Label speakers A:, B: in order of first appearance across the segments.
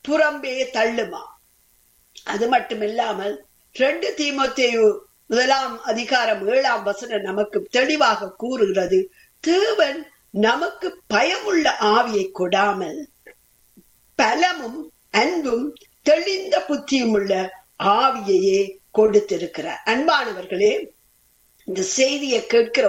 A: புறம்பே தள்ளுமா அது மட்டும் இல்லாமல் ரெண்டு தீமோத்தேயு முதலாம் அதிகாரம் ஏழாம் வசனம் நமக்கு தெளிவாக கூறுகிறது தேவன் நமக்கு பயமுள்ள ஆவியை கொடாமல் பலமும் அன்பும் தெளிந்த புத்தியும் உள்ள ஆவியையே கொடுத்திருக்கிறார் அன்பானவர்களே இந்த செய்தியை கேட்கிற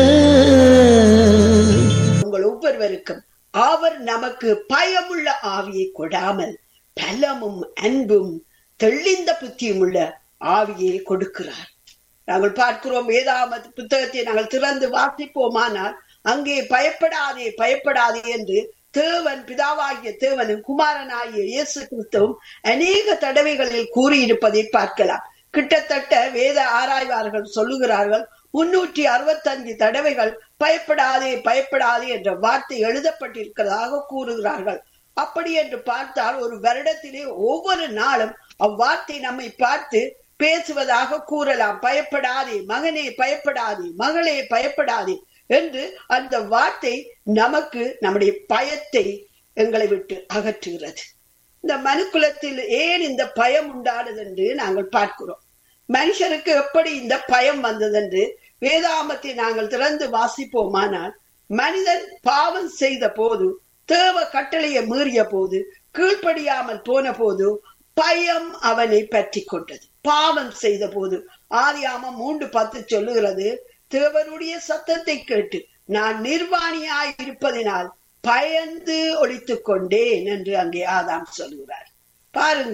A: உங்கள் ஒவ்வொருவருக்கும் அவர் நமக்கு பயமுள்ள ஆவியை கொடாமல் பலமும் அன்பும் தெளிந்த புத்தியும் உள்ள ஆவியை கொடுக்கிறார் நாங்கள் பார்க்கிறோம் வேதாம புத்தகத்தை நாங்கள் திறந்து வாசிப்போமானால் அங்கே பயப்படாதே பயப்படாதே என்று தேவன் பிதாவாகிய தேவனும் குமாரனாகிய இயேசு கிறிஸ்துவும் அநேக தடவைகளில் கூறியிருப்பதை பார்க்கலாம் கிட்டத்தட்ட வேத ஆராய்வார்கள் சொல்லுகிறார்கள் முன்னூற்றி அறுபத்தஞ்சு தடவைகள் பயப்படாதே பயப்படாதே என்ற வார்த்தை எழுதப்பட்டிருக்கிறதாக கூறுகிறார்கள் அப்படி என்று பார்த்தால் ஒரு வருடத்திலே ஒவ்வொரு நாளும் அவ்வார்த்தை நம்மை பார்த்து பேசுவதாக கூறலாம் பயப்படாதே மகனே பயப்படாதே மகளே பயப்படாதே என்று அந்த வார்த்தை நமக்கு நம்முடைய பயத்தை எங்களை விட்டு அகற்றுகிறது இந்த மனுக்குலத்தில் ஏன் இந்த பயம் உண்டானது என்று நாங்கள் பார்க்கிறோம் மனுஷருக்கு எப்படி இந்த பயம் வந்தது என்று வேதாமத்தை நாங்கள் திறந்து வாசிப்போமானால் மனிதன் பாவம் செய்த போது தேவ கட்டளையை மீறிய போது கீழ்ப்படியாமல் போன போது பயம் அவனை பற்றி கொண்டது பாவம் செய்த போது ஆதியாமம் மூன்று பத்து சொல்லுகிறது தேவனுடைய சத்தத்தை கேட்டு நான் நிர்வாணியாய் இருப்பதினால் பயந்து ஒழித்துக் கொண்டேன் என்று அங்கே ஆதாம் சொல்கிறார் பாருங்க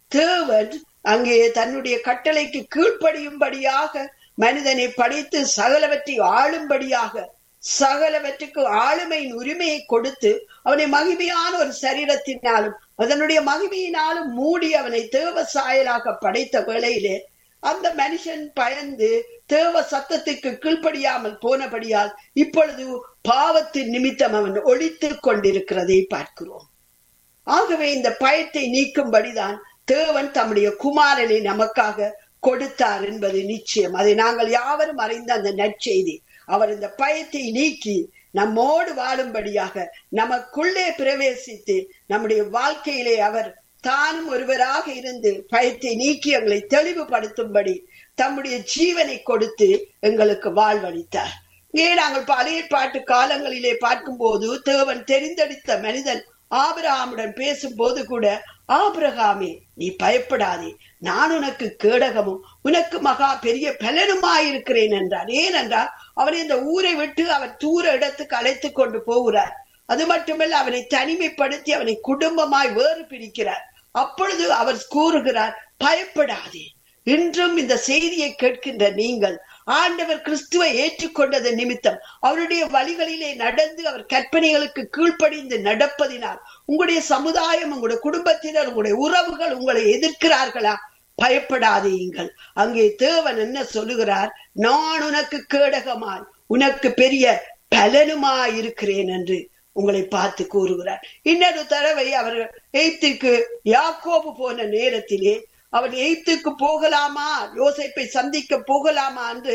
A: தேவன் அங்கே தன்னுடைய கட்டளைக்கு கீழ்ப்படியும்படியாக மனிதனை படித்து சகலவற்றை ஆளும்படியாக சகலவற்றுக்கு ஆளுமையின் உரிமையை கொடுத்து அவனை மகிமையான ஒரு சரீரத்தினாலும் அதனுடைய மகிமையினாலும் மூடி அவனை தேவ சாயலாக படைத்த வேளையிலே அந்த மனுஷன் பயந்து தேவ சத்தத்துக்கு கீழ்ப்படியாமல் போனபடியால் இப்பொழுது பாவத்தின் நிமித்தம் அவன் ஒழித்துக் கொண்டிருக்கிறதை பார்க்கிறோம் ஆகவே இந்த பயத்தை நீக்கும்படிதான் தேவன் தம்முடைய குமாரனை நமக்காக கொடுத்தார் என்பது நிச்சயம் அதை நாங்கள் யாவரும் அறிந்த அந்த நற்செய்தி அவர் இந்த பயத்தை நீக்கி நம்மோடு வாழும்படியாக நமக்குள்ளே பிரவேசித்து நம்முடைய வாழ்க்கையிலே அவர் தானும் ஒருவராக இருந்து பயத்தை நீக்கி எங்களை தெளிவுபடுத்தும்படி தம்முடைய ஜீவனை கொடுத்து எங்களுக்கு வாழ்வளித்தார் இங்கே நாங்கள் பழைய பாட்டு காலங்களிலே பார்க்கும் போது தேவன் தெரிந்தெடுத்த மனிதன் ஆபிரகாமுடன் பேசும்போது கூட ஆபிரகாமே நீ பயப்படாதே நான் உனக்கு கேடகமும் உனக்கு மகா பெரிய பலனுமாயிருக்கிறேன் என்றார் ஏனென்றால் அவனை இந்த ஊரை விட்டு அவர் தூர இடத்துக்கு அழைத்து கொண்டு போகிறார் அது மட்டுமல்ல அவனை தனிமைப்படுத்தி அவனை குடும்பமாய் வேறு பிரிக்கிறார் அப்பொழுது அவர் கூறுகிறார் பயப்படாதே இன்றும் இந்த செய்தியை கேட்கின்ற நீங்கள் ஆண்டவர் கிறிஸ்துவை ஏற்றுக்கொண்டது நிமித்தம் அவருடைய வழிகளிலே நடந்து அவர் கற்பனைகளுக்கு கீழ்ப்படிந்து நடப்பதினால் உங்களுடைய சமுதாயம் உங்களுடைய குடும்பத்தினர் உங்களுடைய உறவுகள் உங்களை எதிர்க்கிறார்களா பயப்படாதீங்கள் அங்கே தேவன் என்ன சொல்லுகிறார் நான் உனக்கு கேடகமாய் உனக்கு பெரிய பலனுமாய் இருக்கிறேன் என்று உங்களை பார்த்து கூறுகிறார் இன்னொரு தடவை அவர் எய்த்திற்கு யாக்கோபு போன நேரத்திலே அவன் எய்த்துக்கு போகலாமா யோசைப்பை சந்திக்க போகலாமா என்று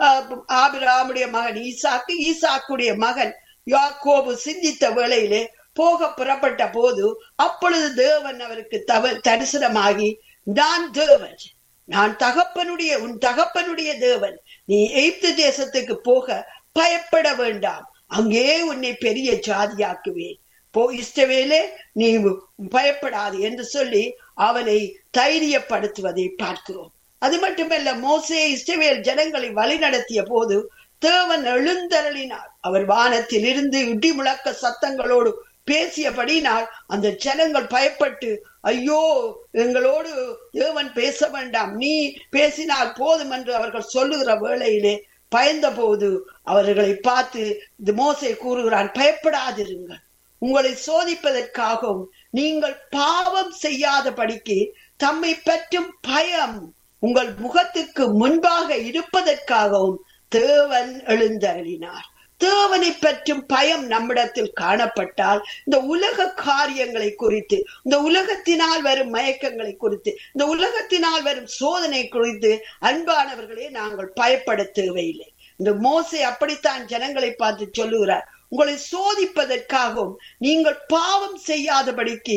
A: ஆபிராமுடைய மகன் ஈசாக்கு ஈசாக்குடைய மகன் யாக்கோபு சிந்தித்த வேளையிலே போக புறப்பட்ட போது அப்பொழுது தேவன் அவருக்கு தவ தரிசனமாகி நான் தேவன் நான் தகப்பனுடைய உன் தகப்பனுடைய தேவன் நீ எய்த்து தேசத்துக்கு போக பயப்பட வேண்டாம் அங்கே உன்னை பெரிய ஜாதியாக்குவேன் போ இஷ்டவேலே நீ பயப்படாது என்று சொல்லி அவனை தைரியப்படுத்துவதை பார்க்கிறோம் அது மட்டுமல்ல மோசே இஷ்டவேல் ஜனங்களை வழி நடத்திய போது தேவன் எழுந்தருளினார் அவர் வானத்தில் இருந்து இடி முழக்க சத்தங்களோடு பேசியபடினால் அந்த ஜனங்கள் பயப்பட்டு ஐயோ எங்களோடு தேவன் பேச வேண்டாம் நீ பேசினால் போதும் என்று அவர்கள் சொல்லுகிற வேளையிலே பயந்த போது அவர்களை பார்த்து இது மோசை கூறுகிறான் பயப்படாதிருங்கள் உங்களை சோதிப்பதற்காகவும் நீங்கள் பாவம் செய்யாதபடிக்கு தம்மை பற்றும் பயம் உங்கள் முகத்துக்கு முன்பாக இருப்பதற்காகவும் தேவன் எழுந்தருளினார் தேவனை பற்றும் பயம் நம்மிடத்தில் காணப்பட்டால் இந்த உலக காரியங்களை குறித்து இந்த உலகத்தினால் வரும் மயக்கங்களை குறித்து இந்த உலகத்தினால் வரும் சோதனை குறித்து அன்பானவர்களே நாங்கள் பயப்பட தேவையில்லை இந்த மோசை அப்படித்தான் ஜனங்களை பார்த்து சொல்லுகிறார் உங்களை சோதிப்பதற்காகவும் நீங்கள் பாவம் செய்யாதபடிக்கு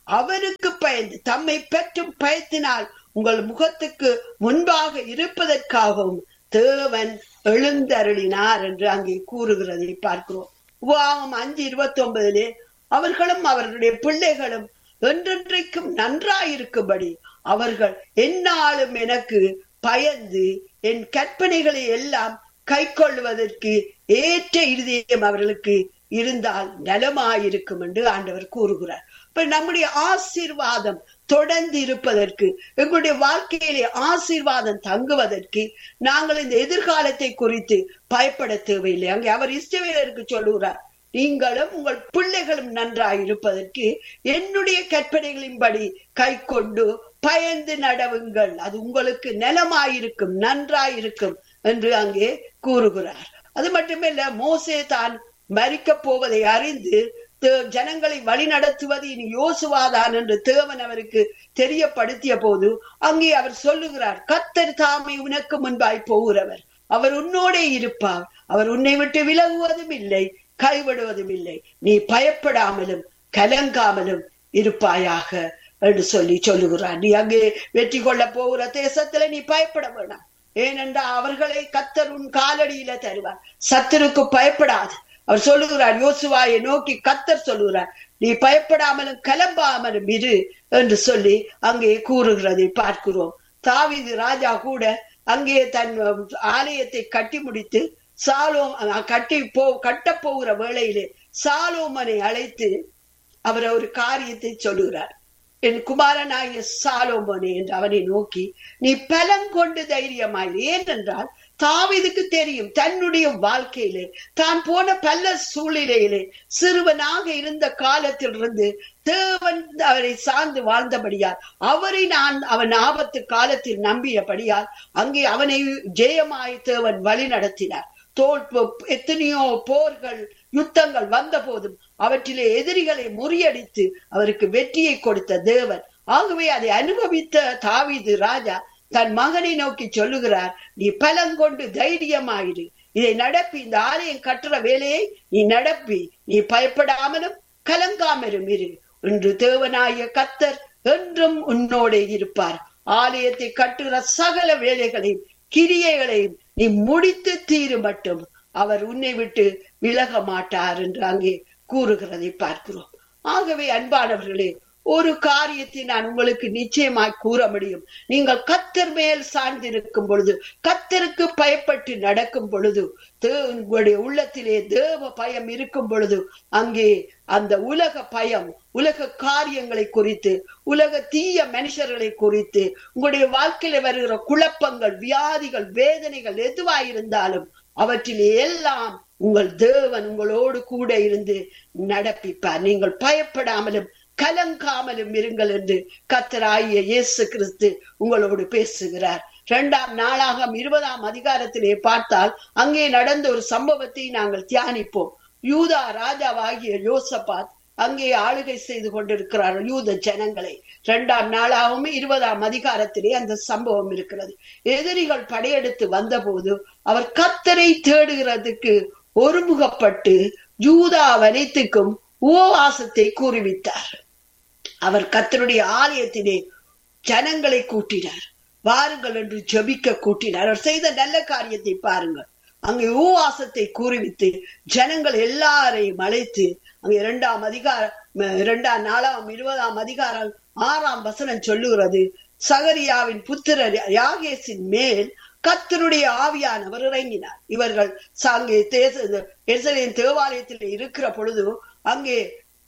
A: அவருக்கு பயந்து தம்மை பெற்றும் பயத்தினால் உங்கள் முகத்துக்கு முன்பாக இருப்பதற்காகவும் தேவன் எழுந்தருளினார் என்று அங்கே கூறுகிறதை பார்க்கிறோம் உபாகம் அஞ்சு இருபத்தி ஒன்பதிலே அவர்களும் அவர்களுடைய பிள்ளைகளும் என்றென்றைக்கும் நன்றாயிருக்கும்படி அவர்கள் எந்நாளும் எனக்கு பயந்து என் கற்பனைகளை எல்லாம் கை கொள்வதற்கு ஏற்ற இருதயம் அவர்களுக்கு இருந்தால் நலமாயிருக்கும் என்று ஆண்டவர் கூறுகிறார் இப்ப நம்முடைய ஆசீர்வாதம் தொடர்ந்து இருப்பதற்கு எங்களுடைய வாழ்க்கையிலே ஆசீர்வாதம் தங்குவதற்கு நாங்கள் இந்த எதிர்காலத்தை குறித்து பயப்பட தேவையில்லை அங்கே அவர் இஷ்டவேலருக்கு சொல்லுகிறார் நீங்களும் உங்கள் பிள்ளைகளும் நன்றாய் இருப்பதற்கு என்னுடைய கற்பனைகளின்படி கை கொண்டு பயந்து நடவுங்கள் அது உங்களுக்கு நலமாயிருக்கும் நன்றாயிருக்கும் என்று அங்கே கூறுகிறார் அது மட்டுமல்ல மோசே தான் மறிக்க போவதை அறிந்து ஜனங்களை வழி நடத்துவது இனி யோசுவாதான் என்று தேவன் அவருக்கு தெரியப்படுத்திய போது அங்கே அவர் சொல்லுகிறார் கத்தர் தாமை உனக்கு முன்பாய் போகிறவர் அவர் உன்னோடே இருப்பார் அவர் உன்னை விட்டு விலகுவதும் இல்லை கைவிடுவதும் இல்லை நீ பயப்படாமலும் கலங்காமலும் இருப்பாயாக என்று சொல்லி சொல்லுகிறார் நீ அங்கே வெற்றி கொள்ள போகிற தேசத்துல நீ பயப்பட வேண்டாம் ஏனென்றால் அவர்களை கத்தர் உன் காலடியில தருவார் சத்துருக்கு பயப்படாது அவர் சொல்லுகிறார் யோசுவாயை நோக்கி கத்தர் சொல்லுகிறார் நீ பயப்படாமலும் கிளம்பாமலும் இரு என்று சொல்லி அங்கே கூறுகிறதை பார்க்கிறோம் தாவிது ராஜா கூட அங்கே தன் ஆலயத்தை கட்டி முடித்து சாலோ கட்டி போ கட்ட போகிற வேளையிலே சாலோமனை அழைத்து அவர் ஒரு காரியத்தை சொல்லுகிறார் என் குமாரனாகிய சாலோமோனே என்று அவனை நோக்கி நீ பலம் கொண்டு தைரியமாயிரு ஏனென்றால் தாவிதுக்கு தெரியும் தன்னுடைய வாழ்க்கையிலே தான் போன பல சூழ்நிலையிலே சிறுவனாக இருந்த காலத்திலிருந்து தேவன் அவரை சார்ந்து வாழ்ந்தபடியால் அவரை நான் அவன் ஆபத்து காலத்தில் நம்பியபடியால் அங்கே அவனை ஜெயமாய் தேவன் வழி நடத்தினார் தோல் எத்தனையோ போர்கள் யுத்தங்கள் வந்த போதும் அவற்றிலே எதிரிகளை முறியடித்து அவருக்கு வெற்றியை கொடுத்த தேவன் ஆகவே அதை அனுபவித்த தாவிது ராஜா தன் மகனை நோக்கி சொல்லுகிறார் நீ பலங்கொண்டு தைரியமாயிரு இதை நடப்பி இந்த ஆலயம் கட்டுற வேலையை நீ நடப்பி நீ பயப்படாமலும் கலங்காமலும் இரு என்று தேவனாய கத்தர் என்றும் உன்னோடே இருப்பார் ஆலயத்தை கட்டுகிற சகல வேலைகளையும் கிரியைகளையும் நீ முடித்து தீரு மட்டும் அவர் உன்னை விட்டு விலக மாட்டார் என்று அங்கே கூறுகிறதை பார்க்கிறோம் ஆகவே அன்பானவர்களே ஒரு காரியத்தை நான் உங்களுக்கு நிச்சயமாய் கூற முடியும் நீங்கள் கத்தர் மேல் சார்ந்திருக்கும் பொழுது கத்தருக்கு பயப்பட்டு நடக்கும் பொழுது உங்களுடைய உள்ளத்திலே தேவ பயம் இருக்கும் பொழுது அங்கே அந்த உலக பயம் உலக காரியங்களை குறித்து உலக தீய மனுஷர்களை குறித்து உங்களுடைய வாழ்க்கையில வருகிற குழப்பங்கள் வியாதிகள் வேதனைகள் எதுவாயிருந்தாலும் அவற்றில் எல்லாம் உங்கள் தேவன் உங்களோடு கூட இருந்து நடப்பிப்பார் நீங்கள் பயப்படாமலும் கலங்காமலும் இருங்கள் என்று கத்தராகிய இயேசு கிறிஸ்து உங்களோடு பேசுகிறார் இரண்டாம் நாளாகம் இருபதாம் அதிகாரத்திலே பார்த்தால் அங்கே நடந்த ஒரு சம்பவத்தை நாங்கள் தியானிப்போம் யூதா ராஜாவாகிய யோசபாத் அங்கே ஆளுகை செய்து கொண்டிருக்கிறார் யூத ஜனங்களை இரண்டாம் நாளாகவும் இருபதாம் அதிகாரத்திலே அந்த சம்பவம் இருக்கிறது எதிரிகள் படையெடுத்து வந்தபோது அவர் கத்தரை தேடுகிறதுக்கு ஒருமுகப்பட்டு யூதா வனைத்துக்கும் உபவாசத்தை கூறிவித்தார் அவர் கத்தருடைய ஆலயத்திலே ஜனங்களை கூட்டினார் வாருங்கள் என்று ஜபிக்க கூட்டினார் அவர் செய்த நல்ல காரியத்தை பாருங்கள் அங்கே உபவாசத்தை கூறிவித்து ஜனங்கள் எல்லாரையும் அழைத்து அங்க இரண்டாம் அதிகாரம் இரண்டாம் நாலாம் இருபதாம் அதிகாரம் ஆறாம் வசனம் சொல்லுகிறது சகரியாவின் புத்திரர் யாகேசின் மேல் கத்தருடைய ஆவியானவர் இறங்கினார் இவர்கள் அங்கே எருசலேம் தேவாலயத்தில் இருக்கிற பொழுது அங்கே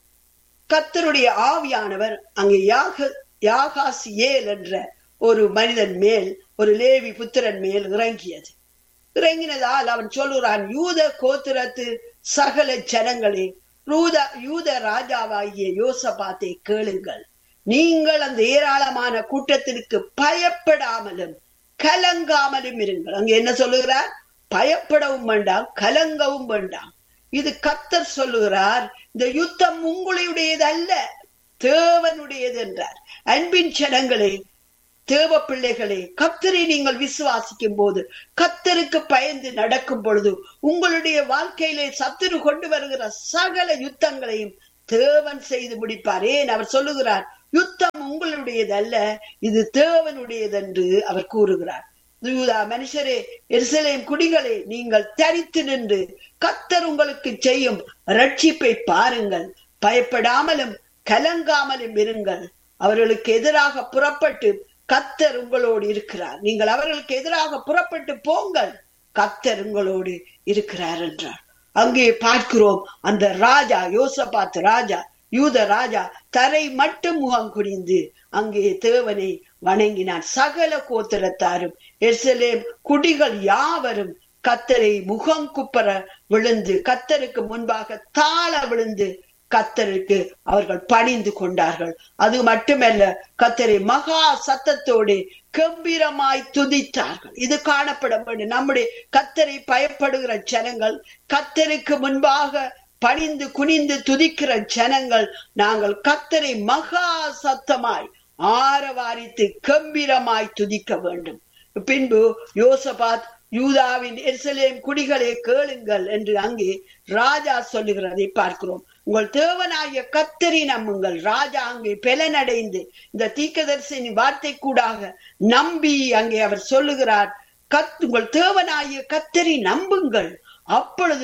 A: கத்தருடைய ஆவியானவர் அங்கே யாக யாகாசியேல் என்ற ஒரு மனிதன் மேல் ஒரு லேவி புத்திரன் மேல் இறங்கியது இறங்கினதால் அவன் சொல்லுறான் யூத கோத்திரத்து சகல ஜனங்களே யூத யூத ராஜாவாகிய யோசபாத்தை கேளுங்கள் நீங்கள் அந்த ஏராளமான கூட்டத்திற்கு பயப்படாமலும் கலங்காமலும் இருங்கள் அங்க என்ன சொல்லுகிறார் பயப்படவும் வேண்டாம் கலங்கவும் வேண்டாம் இது கத்தர் சொல்லுகிறார் இந்த யுத்தம் உங்களுடையது அல்ல தேவனுடையது என்றார் அன்பின் ஜனங்களே தேவ பிள்ளைகளே கத்தரை நீங்கள் விசுவாசிக்கும் போது கத்தருக்கு பயந்து நடக்கும் பொழுது உங்களுடைய வாழ்க்கையிலே சத்துரு கொண்டு வருகிற சகல யுத்தங்களையும் தேவன் செய்து முடிப்பார் ஏன் அவர் சொல்லுகிறார் யுத்தம் உங்களுடையது அல்ல இது தேவனுடையது என்று அவர் கூறுகிறார் யூதா மனுஷரே எருசலேம் குடிகளே நீங்கள் தரித்து நின்று கத்தர் உங்களுக்கு செய்யும் ரட்சிப்பை பாருங்கள் பயப்படாமலும் கலங்காமலும் இருங்கள் அவர்களுக்கு எதிராக புறப்பட்டு கத்தர் உங்களோடு இருக்கிறார் நீங்கள் அவர்களுக்கு எதிராக புறப்பட்டு போங்கள் கத்தர் உங்களோடு இருக்கிறார் என்றார் அங்கே பார்க்கிறோம் அந்த ராஜா யோசபாத் ராஜா யூத ராஜா தரை மட்டும் முகம் குனிந்து அங்கே தேவனை வணங்கினார் சகல கோத்திரத்தாரும் எருசலேம் குடிகள் யாவரும் கத்தரை முகம் குப்பர விழுந்து கத்தருக்கு முன்பாக தாழ விழுந்து கத்தருக்கு அவர்கள் பணிந்து கொண்டார்கள் அது மட்டுமல்ல கத்தரை மகா சத்தத்தோடு கம்பீரமாய் துதித்தார்கள் இது காணப்பட வேண்டும் நம்முடைய கத்தரை பயப்படுகிற ஜனங்கள் கத்தருக்கு முன்பாக பணிந்து குனிந்து துதிக்கிற ஜனங்கள் நாங்கள் கத்தரை மகா சத்தமாய் ஆரவாரித்து கம்பீரமாய் துதிக்க வேண்டும் பின்பு யோசபாத் யூதாவின் எருசலேம் குடிகளே கேளுங்கள் என்று அங்கே ராஜா சொல்லுகிறதை பார்க்கிறோம் உங்கள் தேவனாகிய கத்தரி நம்புங்கள் ராஜா அங்கே பெலனடைந்து இந்த தீக்கதரிசனி வார்த்தை கூடாக நம்பி அங்கே அவர் சொல்லுகிறார் கத் உங்கள் தேவனாகிய கத்தரி நம்புங்கள் அப்பொழுது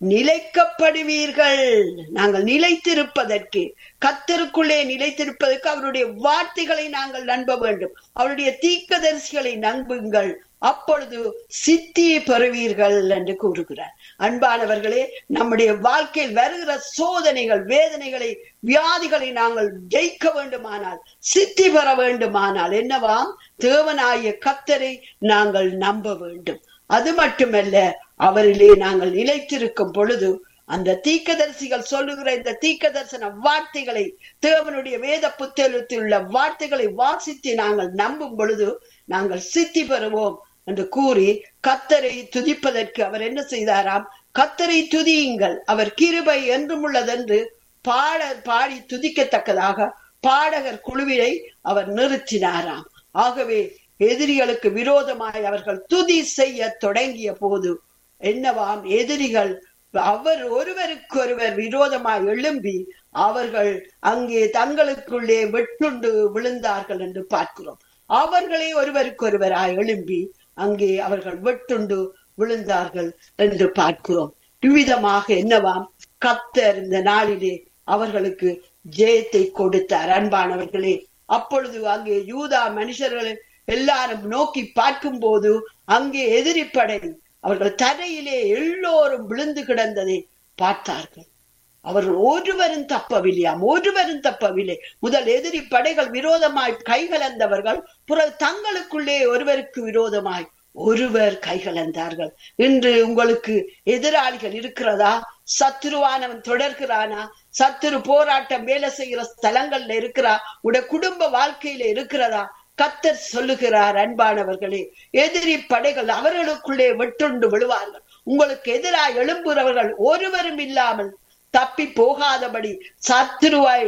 A: நிலைக்கப்படுவீர்கள் நாங்கள் நிலைத்திருப்பதற்கு கத்தருக்குள்ளே நிலைத்திருப்பதற்கு அவருடைய வார்த்தைகளை நாங்கள் நம்ப வேண்டும் அவருடைய தீக்கதரிசிகளை நம்புங்கள் அப்பொழுது சித்தி பெறுவீர்கள் என்று கூறுகிறார் அன்பானவர்களே நம்முடைய வாழ்க்கையில் வருகிற சோதனைகள் வேதனைகளை வியாதிகளை நாங்கள் ஜெயிக்க வேண்டுமானால் சித்தி பெற வேண்டுமானால் என்னவாம் தேவனாய கத்தரை நாங்கள் நம்ப வேண்டும் அது மட்டுமல்ல அவரிலே நாங்கள் நிலைத்திருக்கும் பொழுது அந்த தீக்கதரிசிகள் சொல்லுகிற இந்த தீக்க தரிசன வார்த்தைகளை தேவனுடைய வேத புத்தகத்தில் உள்ள வார்த்தைகளை வாசித்து நாங்கள் நம்பும் பொழுது நாங்கள் சித்தி பெறுவோம் என்று கூறி கத்தரை துதிப்பதற்கு அவர் என்ன செய்தாராம் கத்தரை துதியுங்கள் அவர் கிருபை என்றும் உள்ளதென்று பாட பாடி துதிக்கத்தக்கதாக பாடகர் குழுவினை அவர் நிறுத்தினாராம் ஆகவே எதிரிகளுக்கு விரோதமாய் அவர்கள் துதி செய்ய தொடங்கிய போது என்னவாம் எதிரிகள் அவர் ஒருவருக்கொருவர் விரோதமாய் எழும்பி அவர்கள் அங்கே தங்களுக்குள்ளே வெட்டுண்டு விழுந்தார்கள் என்று பார்க்கிறோம் அவர்களே ஒருவருக்கொருவராய் எழும்பி அங்கே அவர்கள் வெட்டுண்டு விழுந்தார்கள் என்று பார்க்கிறோம் இவ்விதமாக என்னவாம் கத்தர் இந்த நாளிலே அவர்களுக்கு ஜெயத்தை கொடுத்தார் அன்பானவர்களே அப்பொழுது அங்கே யூதா மனுஷர்கள் எல்லாரும் நோக்கி பார்க்கும் போது அங்கே எதிரிப்படை அவர்கள் தரையிலே எல்லோரும் விழுந்து கிடந்ததை பார்த்தார்கள் அவர்கள் ஒருவரும் தப்பவில்லையாம் ஒருவரும் தப்பவில்லை முதல் எதிரி படைகள் விரோதமாய் கைகலந்தவர்கள் புற தங்களுக்குள்ளே ஒருவருக்கு விரோதமாய் ஒருவர் கைகலந்தார்கள் இன்று உங்களுக்கு எதிராளிகள் இருக்கிறதா சத்துருவானவன் தொடர்கிறானா சத்துரு போராட்டம் வேலை செய்கிற ஸ்தலங்கள்ல இருக்கிறா உடைய குடும்ப வாழ்க்கையில இருக்கிறதா கத்தர் சொல்லுகிறார் அன்பானவர்களே எதிரி படைகள் அவர்களுக்குள்ளே வெட்டுண்டு விழுவார்கள் உங்களுக்கு எதிராக எழும்புறவர்கள் ஒருவரும் இல்லாமல் தப்பி போகாதபடி சத்துருவாய்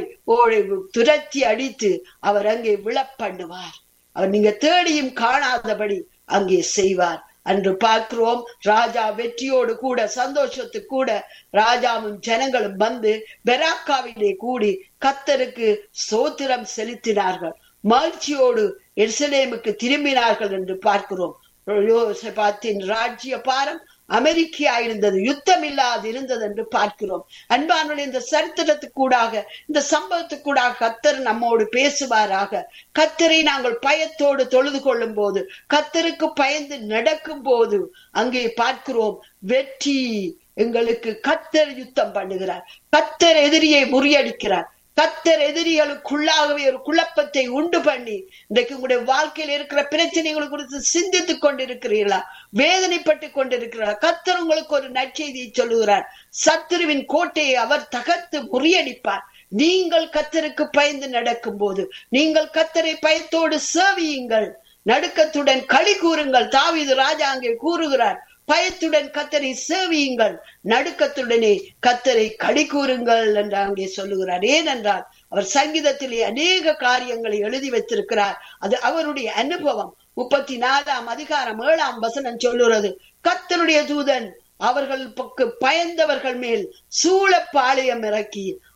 A: துரத்தி அடித்து அவர் அங்கே விழப்பண்ணுவார் அவர் நீங்க தேடியும் காணாதபடி அங்கே செய்வார் அன்று பார்க்கிறோம் ராஜா வெற்றியோடு கூட சந்தோஷத்து கூட ராஜாவும் ஜனங்களும் வந்து பெராக்காவிலே கூடி கத்தருக்கு சோத்திரம் செலுத்தினார்கள் மகிழ்ச்சியோடு எருசலேமுக்கு திரும்பினார்கள் என்று பார்க்கிறோம் யோசபாத்தின் ராஜ்ய பாரம் அமெரிக்கா இருந்தது யுத்தம் இல்லாது இருந்தது என்று பார்க்கிறோம் அன்பானுடைய இந்த சரித்திரத்துக்கூடாக இந்த சம்பவத்துக்கூடாக கத்தர் நம்மோடு பேசுவாராக கத்தரை நாங்கள் பயத்தோடு தொழுது கொள்ளும் போது கத்தருக்கு பயந்து நடக்கும் போது அங்கே பார்க்கிறோம் வெற்றி எங்களுக்கு கத்தர் யுத்தம் பண்ணுகிறார் கத்தர் எதிரியை முறியடிக்கிறார் கத்தர் எதிரிகளுக்குள்ளாகவே ஒரு குழப்பத்தை உண்டு பண்ணி இன்றைக்கு உங்களுடைய வாழ்க்கையில் இருக்கிற பிரச்சனைகளை குறித்து சிந்தித்துக் கொண்டிருக்கிறீர்களா வேதனைப்பட்டு கொண்டிருக்கிறார் கத்தர் உங்களுக்கு ஒரு நற்செய்தியை சொல்லுகிறார் சத்துருவின் கோட்டையை அவர் தகர்த்து முறியடிப்பார் நீங்கள் கத்தருக்கு பயந்து நடக்கும் போது நீங்கள் கத்தரை பயத்தோடு சேவியுங்கள் நடுக்கத்துடன் களி கூறுங்கள் தாவிது ராஜா அங்கே கூறுகிறார் பயத்துடன் கத்தரை சேவியுங்கள் நடுக்கத்துடனே கத்தரை களி கூறுங்கள் என்று அங்கே சொல்லுகிறார் ஏனென்றால் அவர் சங்கீதத்திலே அநேக காரியங்களை எழுதி வைத்திருக்கிறார் அது அவருடைய அனுபவம் முப்பத்தி நாலாம் அதிகாரம் ஏழாம் வசனம் சொல்லுறது கத்தருடைய தூதன் அவர்கள் பக்கு பயந்தவர்கள் மேல் சூழ பாளையம் இறக்கி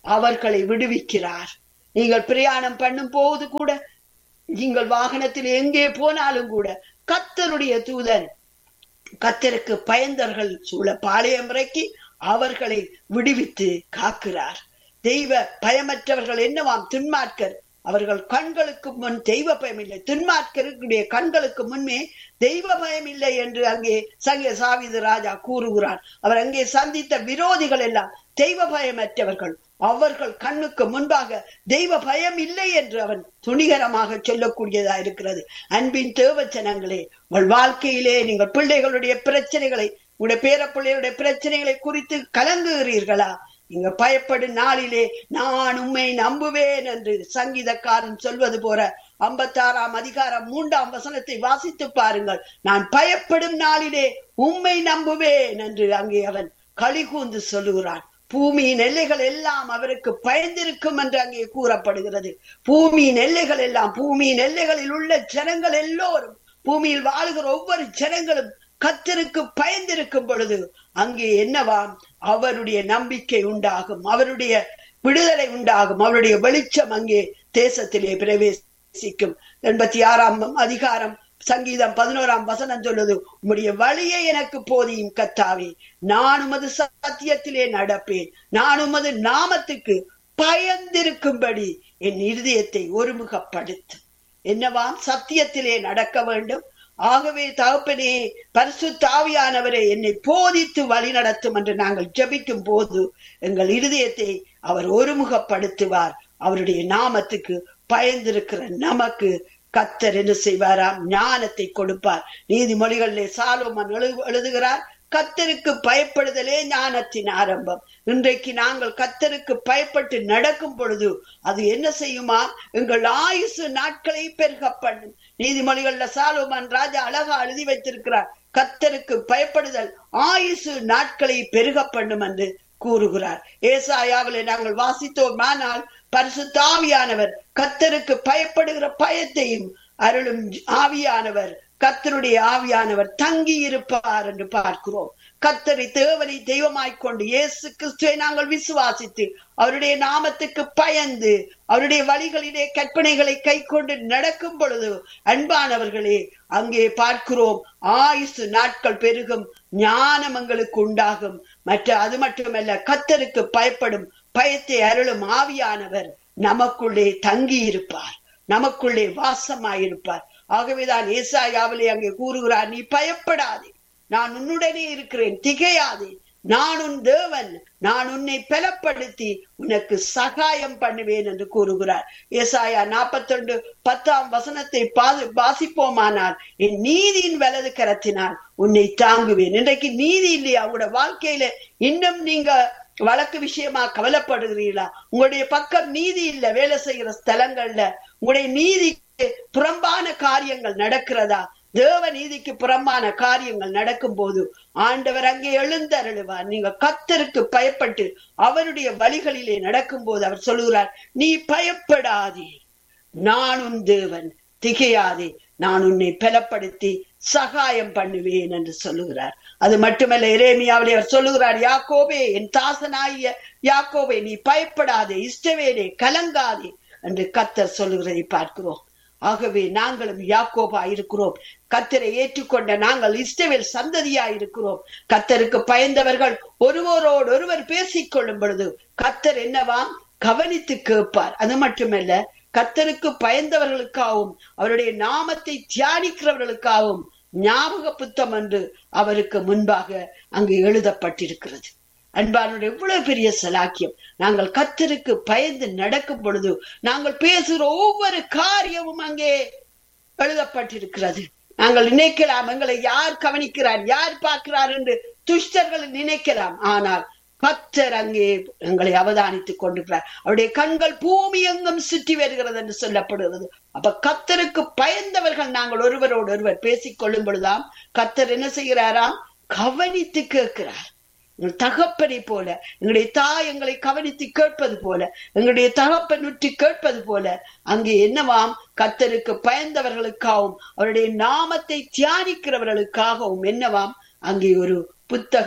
A: அவர்களை விடுவிக்கிறார் நீங்கள் பிரயாணம் பண்ணும் போது கூட நீங்கள் வாகனத்தில் எங்கே போனாலும் கூட கத்தருடைய தூதன் கத்தருக்கு பயந்தவர்கள் சூழ பாளையம் இறக்கி அவர்களை விடுவித்து காக்கிறார் தெய்வ பயமற்றவர்கள் என்னவாம் துன்மார்க்கர் அவர்கள் கண்களுக்கு முன் தெய்வ பயம் இல்லை துன்மார்க்கருடைய கண்களுக்கு முன்னே தெய்வ பயம் இல்லை என்று அங்கே சங்க சாவிது ராஜா கூறுகிறார் அவர் அங்கே சந்தித்த விரோதிகள் எல்லாம் தெய்வ பயமற்றவர்கள் அவர்கள் கண்ணுக்கு முன்பாக தெய்வ பயம் இல்லை என்று அவன் துணிகரமாக சொல்லக்கூடியதா இருக்கிறது அன்பின் தேவச்சனங்களே உங்கள் வாழ்க்கையிலே நீங்கள் பிள்ளைகளுடைய பிரச்சனைகளை உங்களுடைய பேர பிள்ளைகளுடைய பிரச்சனைகளை குறித்து கலங்குகிறீர்களா நீங்க பயப்படும் நாளிலே நான் உண்மை நம்புவேன் என்று சங்கீதக்காரன் சொல்வது போல ஐம்பத்தாறாம் அதிகாரம் மூன்றாம் வசனத்தை வாசித்து பாருங்கள் நான் பயப்படும் நாளிலே உண்மை நம்புவேன் என்று அங்கே அவன் களிகூந்து சொல்லுகிறான் பூமியின் எல்லைகள் எல்லாம் அவருக்கு பயந்திருக்கும் என்று அங்கே கூறப்படுகிறது பூமியின் எல்லைகள் எல்லாம் பூமியின் எல்லைகளில் உள்ள ஜனங்கள் எல்லோரும் பூமியில் வாழுகிற ஒவ்வொரு ஜனங்களும் கத்தருக்கு பயந்திருக்கும் பொழுது அங்கே என்னவாம் அவருடைய நம்பிக்கை உண்டாகும் அவருடைய விடுதலை உண்டாகும் அவருடைய வெளிச்சம் அங்கே தேசத்திலே பிரவேசிக்கும் எண்பத்தி ஆறாம் அதிகாரம் சங்கீதம் பதினோராம் வசனம் சொல்லுது உம்முடைய வழியை எனக்கு போதியும் கத்தாவே நான் உமது சத்தியத்திலே நடப்பேன் நான் உமது நாமத்துக்கு பயந்திருக்கும்படி என் இருதயத்தை ஒருமுகப்படுத்து என்னவாம் சத்தியத்திலே நடக்க வேண்டும் ஆகவே தகப்பனே பரிசு தாவியானவரை என்னை போதித்து வழி நடத்தும் என்று நாங்கள் ஜபிக்கும் போது எங்கள் இருதயத்தை அவர் ஒருமுகப்படுத்துவார் அவருடைய நாமத்துக்கு பயந்திருக்கிற நமக்கு கத்தர் என்ன செய்வாராம் ஞானத்தை கொடுப்பார் நீதிமொழிகளிலே சாலோமன் எழு எழுதுகிறார் கத்தருக்கு பயப்படுதலே ஞானத்தின் ஆரம்பம் இன்றைக்கு நாங்கள் கத்தருக்கு பயப்பட்டு நடக்கும் பொழுது அது என்ன செய்யுமா எங்கள் ஆயுசு நாட்களை பெருக பண்ணும் நீதிமொழிகள்ல சாலோமன் ராஜா அழகா எழுதி வைத்திருக்கிறார் கத்தருக்கு பயப்படுதல் ஆயுசு நாட்களை பெருக பண்ணும் என்று கூறுகிறார் ஏசாயாவிலே நாங்கள் வாசித்தோம் ஆனால் பரிசு தாவியானவர் கத்தருக்கு பயப்படுகிற பயத்தையும் அருளும் ஆவியானவர் கத்தருடைய ஆவியானவர் தங்கி இருப்பார் என்று பார்க்கிறோம் கத்தரை தேவனை தெய்வமாய் கொண்டு இயேசு கிறிஸ்துவை நாங்கள் விசுவாசித்து அவருடைய நாமத்துக்கு பயந்து அவருடைய வழிகளிலே கற்பனைகளை கை கொண்டு நடக்கும் பொழுது அன்பானவர்களே அங்கே பார்க்கிறோம் ஆயுசு நாட்கள் பெருகும் ஞானம் எங்களுக்கு உண்டாகும் மற்ற அது மட்டுமல்ல கத்தருக்கு பயப்படும் பயத்தை அருளும் ஆவியானவர் நமக்குள்ளே தங்கி இருப்பார் நமக்குள்ளே வாசமாயிருப்பார் ஆகவேதான் ஏசாயாவிலே அங்கே கூறுகிறார் நீ பயப்படாதே நான் உன்னுடனே இருக்கிறேன் திகையாதே நான் உன் தேவன் நான் உன்னை பலப்படுத்தி உனக்கு சகாயம் பண்ணுவேன் என்று கூறுகிறார் ஏசாயா நாற்பத்தொண்டு பத்தாம் வசனத்தை வாசிப்போமானால் என் நீதியின் வலது கரத்தினால் உன்னை தாங்குவேன் இன்றைக்கு நீதி இல்லையா உங்களோட வாழ்க்கையில இன்னும் நீங்க வழக்கு விஷயமா கவலைப்படுகிறீர்களா உங்களுடைய பக்கம் நீதி இல்ல வேலை செய்கிற ஸ்தலங்கள்ல உங்களுடைய நீதிக்கு புறம்பான காரியங்கள் நடக்கிறதா தேவ நீதிக்கு புறம்பான காரியங்கள் நடக்கும் போது ஆண்டவர் அங்கே எழுந்தருளுவார் நீங்க கத்தருக்கு பயப்பட்டு அவருடைய வழிகளிலே நடக்கும் போது அவர் சொல்லுகிறார் நீ பயப்படாதே நான் உன் தேவன் திகையாதே நான் உன்னை பலப்படுத்தி சகாயம் பண்ணுவேன் என்று சொல்லுகிறார் அது மட்டுமல்ல இரேமியாவிலே அவர் சொல்லுகிறார் யாக்கோபே என் தாசனாகிய யாக்கோபே நீ பயப்படாதே இஷ்டவேனே கலங்காதே என்று கத்தர் சொல்லுகிறதை பார்க்கிறோம் ஆகவே நாங்களும் யாக்கோபா இருக்கிறோம் கத்தரை ஏற்றுக்கொண்ட நாங்கள் இஷ்டவேல் சந்ததியா இருக்கிறோம் கத்தருக்கு பயந்தவர்கள் ஒருவரோடு ஒருவர் பேசிக் கொள்ளும் பொழுது கத்தர் என்னவா கவனித்து கேட்பார் அது மட்டுமல்ல கத்தருக்கு பயந்தவர்களுக்காகவும் அவருடைய நாமத்தை தியானிக்கிறவர்களுக்காகவும் ஞாபக புத்தம் என்று அவருக்கு முன்பாக அங்கு எழுதப்பட்டிருக்கிறது அன்பானுடைய எவ்வளவு பெரிய சலாக்கியம் நாங்கள் கத்தருக்கு பயந்து நடக்கும் பொழுது நாங்கள் பேசுகிற ஒவ்வொரு காரியமும் அங்கே எழுதப்பட்டிருக்கிறது நாங்கள் நினைக்கலாம் எங்களை யார் கவனிக்கிறார் யார் பார்க்கிறார் என்று துஷ்டர்கள் நினைக்கலாம் ஆனால் கத்தர் அங்கே எங்களை அவதானித்துக் கொண்டிருக்கிறார் அவருடைய கண்கள் பூமி எங்கும் சுற்றி வருகிறது என்று சொல்லப்படுகிறது அப்ப கத்தருக்கு பயந்தவர்கள் நாங்கள் ஒருவரோடு ஒருவர் பேசிக் கொள்ளும் பொழுதாம் கத்தர் என்ன செய்கிறாராம் கவனித்து கேட்கிறார் எங்கள் தகப்பனை போல எங்களுடைய தாய் எங்களை கவனித்து கேட்பது போல எங்களுடைய தகப்பன் உற்றி கேட்பது போல அங்கே என்னவாம் கத்தருக்கு பயந்தவர்களுக்காகவும் அவருடைய நாமத்தை தியானிக்கிறவர்களுக்காகவும் என்னவாம் அங்கே ஒரு புத்தகம்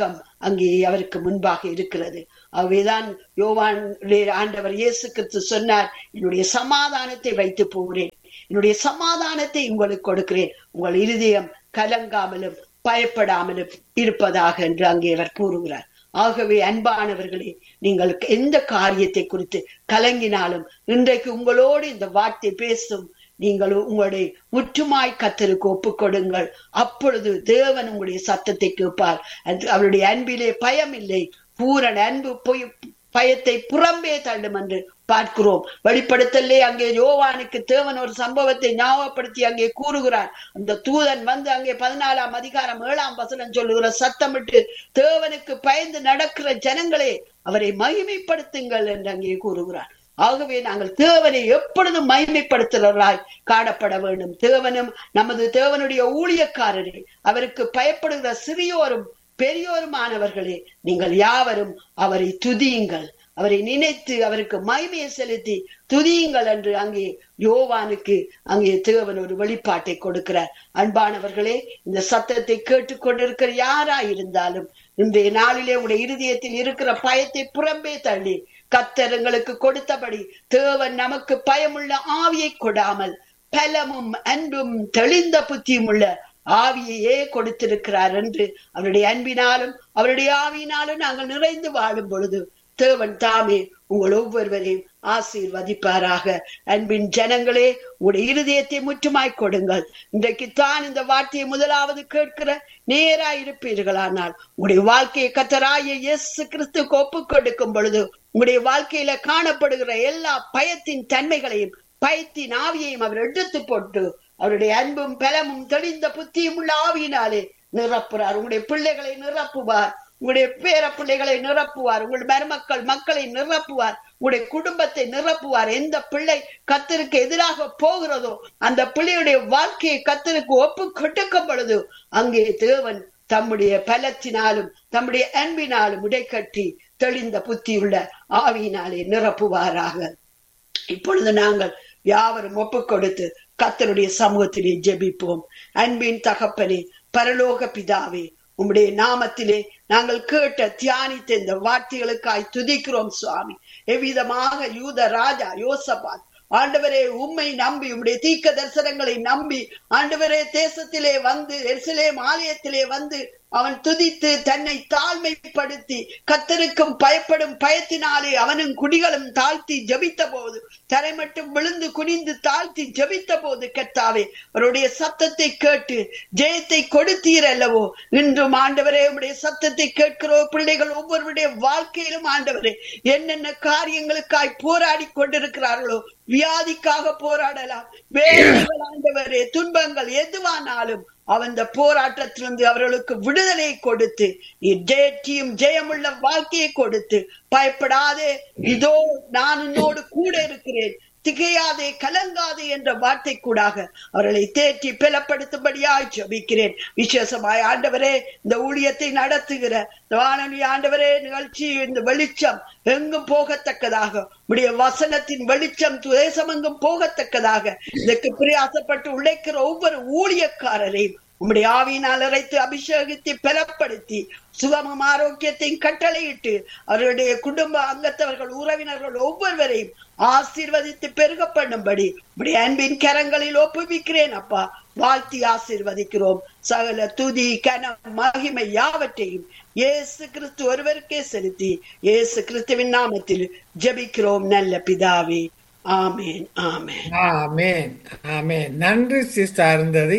A: அங்கே அவருக்கு முன்பாக இருக்கிறது அவைதான் யோவான் ஆண்டவர் இயேசு கிறிஸ்து சொன்னார் என்னுடைய சமாதானத்தை வைத்து போகிறேன் என்னுடைய சமாதானத்தை உங்களுக்கு கொடுக்கிறேன் உங்கள் இருதயம் கலங்காமலும் பயப்படாமலும் இருப்பதாக என்று அங்கே அவர் கூறுகிறார் ஆகவே அன்பானவர்களே நீங்கள் எந்த காரியத்தை குறித்து கலங்கினாலும் இன்றைக்கு உங்களோடு இந்த வார்த்தை பேசும் நீங்கள் உங்களுடைய முற்றுமாய் கத்தருக்கு ஒப்புக் கொடுங்கள் அப்பொழுது தேவன் உங்களுடைய சத்தத்தை கேட்பார் அவருடைய அன்பிலே பயம் இல்லை பூரண அன்பு பொய் பயத்தை புறம்பே தள்ளும் என்று பார்க்கிறோம் வெளிப்படுத்தலே அங்கே யோவானுக்கு தேவன் ஒரு சம்பவத்தை ஞாபகப்படுத்தி அங்கே கூறுகிறார் அந்த தூதன் வந்து அங்கே பதினாலாம் அதிகாரம் ஏழாம் வசனம் சொல்லுகிற சத்தமிட்டு தேவனுக்கு பயந்து நடக்கிற ஜனங்களே அவரை மகிமைப்படுத்துங்கள் என்று அங்கே கூறுகிறார் ஆகவே நாங்கள் தேவனை எப்பொழுதும் மகிமைப்படுத்துகிறவர்களாய் காணப்பட வேண்டும் தேவனும் நமது தேவனுடைய ஊழியக்காரரே அவருக்கு பயப்படுகிற சிறியோரும் பெரியோருமானவர்களே நீங்கள் யாவரும் அவரை துதியுங்கள் அவரை நினைத்து அவருக்கு மகிமையை செலுத்தி துதியுங்கள் என்று அங்கே யோவானுக்கு அங்கே தேவன் ஒரு வெளிப்பாட்டை கொடுக்கிறார் அன்பானவர்களே இந்த சத்தத்தை கேட்டுக்கொண்டிருக்கிற யாரா இருந்தாலும் இன்றைய நாளிலே உடைய இருதயத்தில் இருக்கிற பயத்தை புறம்பே தள்ளி கத்தர் எங்களுக்கு கொடுத்தபடி தேவன் நமக்கு பயமுள்ள ஆவியை கொடாமல் பலமும் அன்பும் தெளிந்த புத்தியும் உள்ள ஆவியையே கொடுத்திருக்கிறார் என்று அவருடைய அன்பினாலும் அவருடைய ஆவியினாலும் நாங்கள் நிறைந்து வாழும் பொழுது தேவன் தாமே உங்கள் ஒவ்வொருவரையும் ஆசீர்வதிப்பாராக அன்பின் ஜனங்களே உடைய இருதயத்தை முற்றுமாய் கொடுங்கள் இன்றைக்கு தான் இந்த வார்த்தையை முதலாவது கேட்கிற நேரா இருப்பீர்களானால் உங்களுடைய வாழ்க்கையை கத்தராய இயேசு கிறிஸ்துக்கு ஒப்புக் கொடுக்கும் பொழுது உங்களுடைய வாழ்க்கையில காணப்படுகிற எல்லா பயத்தின் தன்மைகளையும் பயத்தின் ஆவியையும் அவர் எடுத்து போட்டு அவருடைய அன்பும் பலமும் தெளிந்த புத்தியும் உள்ள ஆவியினாலே நிரப்புறார் உங்களுடைய பிள்ளைகளை நிரப்புவார் உங்களுடைய பேர பிள்ளைகளை நிரப்புவார் உங்களுடைய மருமக்கள் மக்களை நிரப்புவார் உங்களுடைய குடும்பத்தை நிரப்புவார் எந்த பிள்ளை கத்தருக்கு எதிராக போகிறதோ அந்த பிள்ளையுடைய வாழ்க்கையை கத்தருக்கு ஒப்பு கட்டுக்கும் பொழுது அங்கே தேவன் தம்முடைய பலத்தினாலும் தம்முடைய அன்பினாலும் உடைக்கட்டி தெளிந்த புத்தியுள்ள ஆவியினாலே நிரப்புவாராக இப்பொழுது நாங்கள் யாவரும் ஒப்பு கொடுத்து கத்தருடைய சமூகத்திலே ஜெபிப்போம் அன்பின் தகப்பனே பரலோக பிதாவே உம்முடைய நாமத்திலே நாங்கள் கேட்ட தியானித்த இந்த வார்த்தைகளுக்காய் துதிக்கிறோம் சுவாமி எவ்விதமாக யூத ராஜா யோசபாத் ஆண்டவரே உம்மை நம்பி உம்முடைய தீக்க தரிசனங்களை நம்பி ஆண்டவரே தேசத்திலே வந்து எருசலேம் ஆலயத்திலே வந்து அவன் துதித்து தன்னை தாழ்மைப்படுத்தி கத்தருக்கும் பயப்படும் பயத்தினாலே அவனும் குடிகளும் தாழ்த்தி ஜபித்த போது தரை மட்டும் விழுந்து குனிந்து தாழ்த்தி ஜபித்த போது கத்தாவே அவருடைய சத்தத்தை கேட்டு ஜெயத்தை கொடுத்தீர் அல்லவோ இன்றும் ஆண்டவரே உடைய சத்தத்தை கேட்கிறோ பிள்ளைகள் ஒவ்வொருவருடைய வாழ்க்கையிலும் ஆண்டவரே என்னென்ன காரியங்களுக்காய் போராடி கொண்டிருக்கிறார்களோ வியாதிக்காக போராடலாம் வேலைகள் ஆண்டவரே துன்பங்கள் எதுவானாலும் அவன் போராட்டத்திலிருந்து அவர்களுக்கு விடுதலை கொடுத்து ஜெயத்தியும் ஜெயமுள்ள வாழ்க்கையை கொடுத்து பயப்படாதே இதோ நான் உன்னோடு கூட இருக்கிறேன் திகையாதே கலங்காதே என்ற வார்த்தை கூடாக அவர்களை தேற்றி பலப்படுத்தும்படியாய் ஜபிக்கிறேன் விசேஷமாய் ஆண்டவரே இந்த ஊழியத்தை நடத்துகிற வானொலி ஆண்டவரே நிகழ்ச்சி இந்த வெளிச்சம் எங்கும் போகத்தக்கதாக உடைய வசனத்தின் வெளிச்சம் தேசம் எங்கும் போகத்தக்கதாக இதற்கு பிரயாசப்பட்டு உழைக்கிற ஒவ்வொரு ஊழியக்காரரையும் உம்முடைய ஆவியினால் அரைத்து அபிஷேகித்து பலப்படுத்தி சுகமும் ஆரோக்கியத்தையும் கட்டளையிட்டு அவருடைய குடும்ப அங்கத்தவர்கள் உறவினர்கள் ஒவ்வொருவரையும் ஆசீர்வதித்து பெருக பண்ணும்படி உடைய அன்பின் கரங்களில் ஒப்புவிக்கிறேன் அப்பா வாழ்த்தி ஆசீர்வதிக்கிறோம் சகல துதி கன மகிமை யாவற்றையும் இயேசு கிறிஸ்து ஒருவருக்கே செலுத்தி இயேசு கிறிஸ்துவின் நாமத்தில் ஜெபிக்கிறோம் நல்ல பிதாவே ஆமேன் ஆமேன்
B: ஆமேன் ஆமேன் நன்றி சிஸ்டர் இருந்தது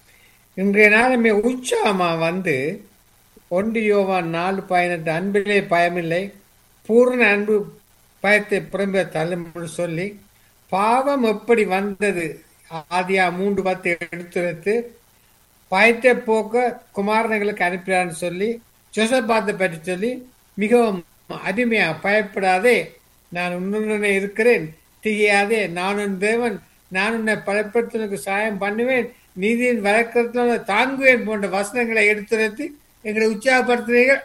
B: இன்றைய நாளுமே உற்சாகமா வந்து ஒன்று யோவான் நாலு பதினெட்டு அன்பிலே பயமில்லை பூர்ண அன்பு பயத்தை புறம்பே தள்ளும் சொல்லி பாவம் எப்படி வந்தது ஆதியா மூன்று பத்து எடுத்துரைத்து பயத்தை போக்க குமாரனுங்களுக்கு அனுப்பினான்னு சொல்லி ஜோசபாத்தை பற்றி சொல்லி மிகவும் அருமையா பயப்படாதே நான் உன்னுடனே இருக்கிறேன் திகையாதே நான் உன் தேவன் நான் உன்னை பலப்படுத்தனுக்கு சாயம் பண்ணுவேன் நீதியின் வழக்கத்தினால தாங்குவேன் போன்ற வசனங்களை எடுத்துரைத்து எங்களை உற்சாகப்படுத்துறீர்கள்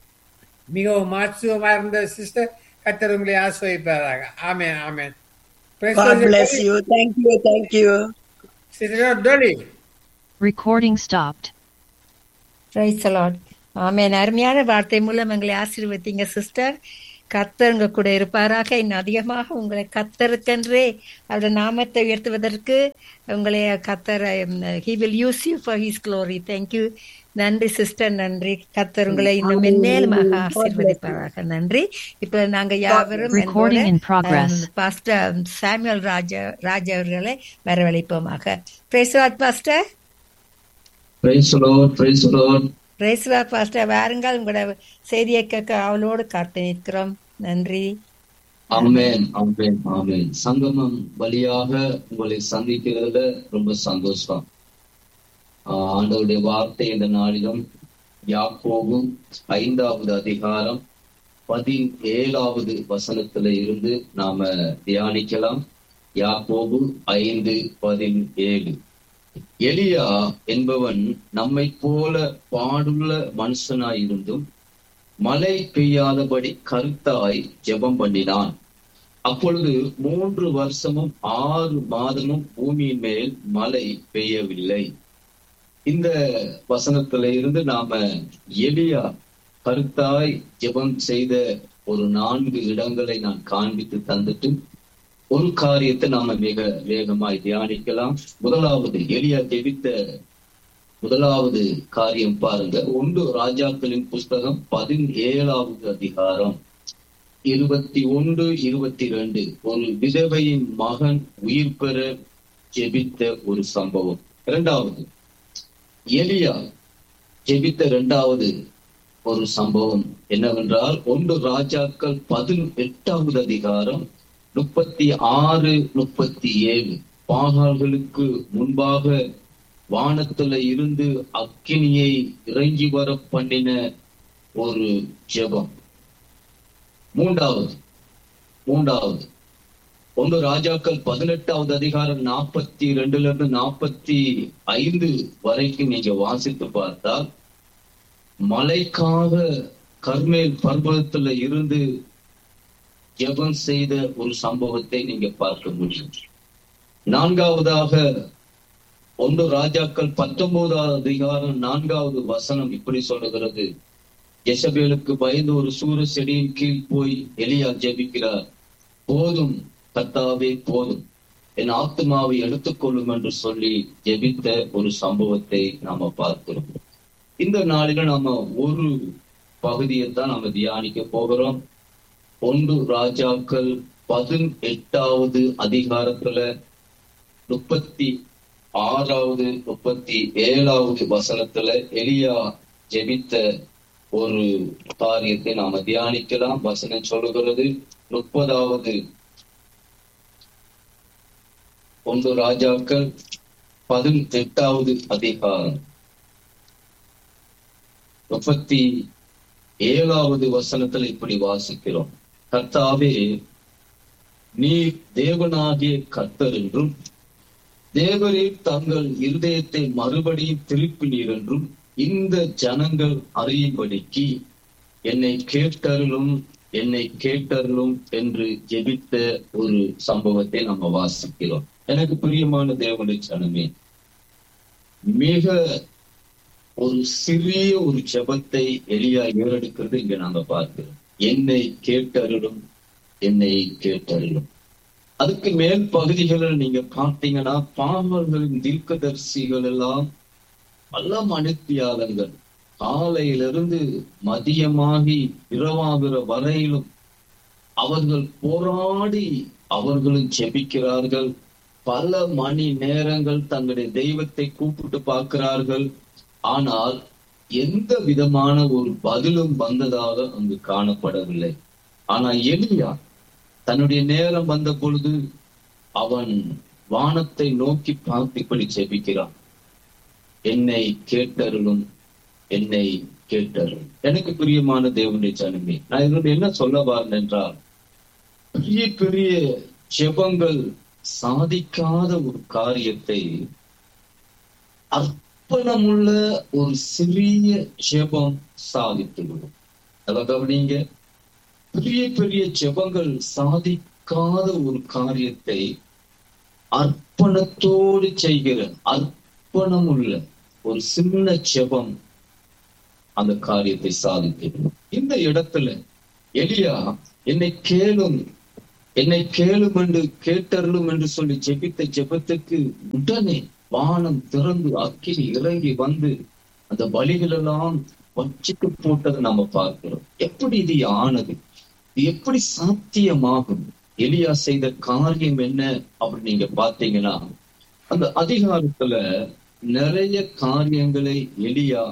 B: மிகவும் ஆச்சரியமா இருந்த சிஸ்டர் கத்தர் உங்களை ஆசிர்வதிப்பதாக ஆமேன் ஆமேன்
A: God bless you. Thank you. Thank you.
B: Sister Dolly.
C: Recording stopped.
D: Praise the Lord.
C: ஆமென் அருமையான வார்த்தை மூலம் எங்களை ஆசீர்வதிங்க சிஸ்டர் கர்த்தர் உங்க கூட இருப்பாராக இன்னும் அதிகமாக உங்களை கத்தருக்கென்றே அவருடைய நாமத்தை உயர்த்துவதற்கு உங்களை கத்தர் he will use you for his glory thank you நன்றி சிஸ்டர் நன்றி கத்தர் உங்களை இன்னும் மென்மேலுமாக ஆசீர்வதிப்பாராக நன்றி இப்ப நாங்க யாவரும்
D: Recording in progress.
C: Pastor Samuel Raja Raja அவர்களை வரவழைப்போமாக பிரேஸ்வாத் pastor
E: Praise the Lord, praise the Lord.
C: பிரேஸ்வாத் பாஸ்டர் வாருங்கள் உங்களோட செய்தியை கேட்க அவளோடு காத்து நிற்கிறோம் நன்றி
E: ஆமென் ஆமென் ஆமென் சங்கமம் வழியாக உங்களை சந்திக்கிறதுல ரொம்ப சந்தோஷம் ஆஹ் ஆண்டவருடைய வார்த்தை இந்த நாளிலும் யாக்கோபு ஐந்தாவது அதிகாரம் பதினேழாவது வசனத்துல இருந்து நாம தியானிக்கலாம் யாக்கோபு ஐந்து பதினேழு எலியா என்பவன் நம்மை போல பாடுள்ள மனுஷனாயிருந்தும் மழை பெய்யாதபடி கருத்தாய் ஜெபம் பண்ணினான் அப்பொழுது மூன்று வருஷமும் ஆறு மாதமும் பூமியின் மேல் மழை பெய்யவில்லை இந்த வசனத்துல இருந்து நாம எலியா கருத்தாய் ஜெபம் செய்த ஒரு நான்கு இடங்களை நான் காண்பித்து தந்துட்டு ஒரு காரியத்தை நாம மிக வேகமாய் தியானிக்கலாம் முதலாவது எலியா ஜெபித்த முதலாவது காரியம் பாருங்க ஒன்று ராஜாக்களின் புஸ்தகம் பதினேழாவது அதிகாரம் இருபத்தி ஒன்று இருபத்தி ரெண்டு ஒரு விதவையின் மகன் உயிர் பெற ஜெபித்த ஒரு சம்பவம் இரண்டாவது எலியா ஜெபித்த இரண்டாவது ஒரு சம்பவம் என்னவென்றால் ஒன்று ராஜாக்கள் பதினெட்டாவது அதிகாரம் முப்பத்தி ஆறு முப்பத்தி ஏழு பாகால்களுக்கு முன்பாக வானத்துல இருந்து அக்கினியை இறங்கி வர பண்ணின ஒரு ஜெபம் மூன்றாவது மூன்றாவது ஒன்று ராஜாக்கள் பதினெட்டாவது அதிகாரம் நாற்பத்தி ரெண்டுல இருந்து நாற்பத்தி ஐந்து வரைக்கும் நீங்க வாசித்து பார்த்தால் மலைக்காக கர்மேல் பர்வதத்துல இருந்து ஜெபம் செய்த ஒரு சம்பவத்தை நீங்க பார்க்க முடியும் நான்காவதாக ஒன்று ராஜாக்கள் பத்தொன்பதாவது அதிகாரம் நான்காவது வசனம் இப்படி சொல்லுகிறது எசபேலுக்கு பயந்து ஒரு சூர செடியின் கீழ் போய் எலியா ஜெபிக்கிறார் போதும் கத்தாவே போதும் என் ஆத்மாவை எடுத்துக்கொள்ளும் என்று சொல்லி ஜெபித்த ஒரு சம்பவத்தை நாம பார்க்கிறோம் இந்த நாளில நாம ஒரு பகுதியை தான் நாம தியானிக்க போகிறோம் ஒன்று ராஜாக்கள் பதினெட்டாவது அதிகாரத்துல முப்பத்தி ஆறாவது முப்பத்தி ஏழாவது வசனத்துல எலியா ஜெபித்த ஒரு காரியத்தை நாம தியானிக்கலாம் வசனம் சொல்லுகிறது முப்பதாவது ஒன்று ராஜாக்கள் பதினெட்டாவது அதிகாரம் முப்பத்தி ஏழாவது வசனத்துல இப்படி வாசிக்கிறோம் கர்த்தாவே நீ தேவனாகிய கர்த்தர் என்றும் தேவரீர் தங்கள் இருதயத்தை மறுபடியும் திருப்பினீர் என்றும் இந்த ஜனங்கள் அறியும்படிக்கு என்னை கேட்டருளும் என்னை கேட்டருளும் என்று ஜெபித்த ஒரு சம்பவத்தை நம்ம வாசிக்கிறோம் எனக்கு பிரியமான தேவனுடைய ஜனமே மிக ஒரு சிறிய ஒரு ஜெபத்தை எளியா ஏறெடுக்கிறது இங்க நாங்க பார்க்கிறோம் என்னை கேட்டருளும் என்னை கேட்டருளும் அதுக்கு மேல் பகுதிகளில் நீங்க பார்த்தீங்கன்னா பாவர்களின் தீர்க்கதரிசிகள் எல்லாம் பல மனுத்தியாளர்கள் காலையிலிருந்து மதியமாகி இரவாகிற வரையிலும் அவர்கள் போராடி அவர்களும் ஜெபிக்கிறார்கள் பல மணி நேரங்கள் தங்களுடைய தெய்வத்தை கூப்பிட்டு பார்க்கிறார்கள் ஆனால் எந்த விதமான ஒரு பதிலும் வந்ததாக அங்கு காணப்படவில்லை ஆனா எலியா தன்னுடைய நேரம் வந்த பொழுது அவன் வானத்தை நோக்கி பார்த்து இப்படி ஜெபிக்கிறான் என்னை கேட்டருளும் என்னை கேட்டருளும் எனக்கு பிரியமான தேவனுடைய ஜனமே நான் இதோட என்ன சொல்ல வரேன் என்றால் பெரிய பெரிய ஜெபங்கள் சாதிக்காத ஒரு காரியத்தை அர்ப்பணமுள்ள ஒரு சிறிய ஜெபம் சாதித்துவிடும் அதை கவனிங்க பெரிய பெரிய ஜெபங்கள் சாதிக்காத ஒரு காரியத்தை அர்ப்பணத்தோடு செய்கிற அர்ப்பணம் உள்ள ஒரு சின்ன ஜெபம் அந்த காரியத்தை சாதிக்கணும் இந்த இடத்துல எலியா என்னை கேளும் என்னை கேளும் என்று கேட்டருளும் என்று சொல்லி ஜெபித்த ஜெபத்துக்கு உடனே வானம் திறந்து அக்கினி இறங்கி வந்து அந்த பலிகள் எல்லாம் வச்சுட்டு போட்டதை நம்ம பார்க்கிறோம் எப்படி இது ஆனது இது எப்படி சாத்தியமாகும் எலியா செய்த காரியம் என்ன அப்படின்னு நீங்க பாத்தீங்கன்னா அந்த அதிகாரத்துல நிறைய காரியங்களை எலியா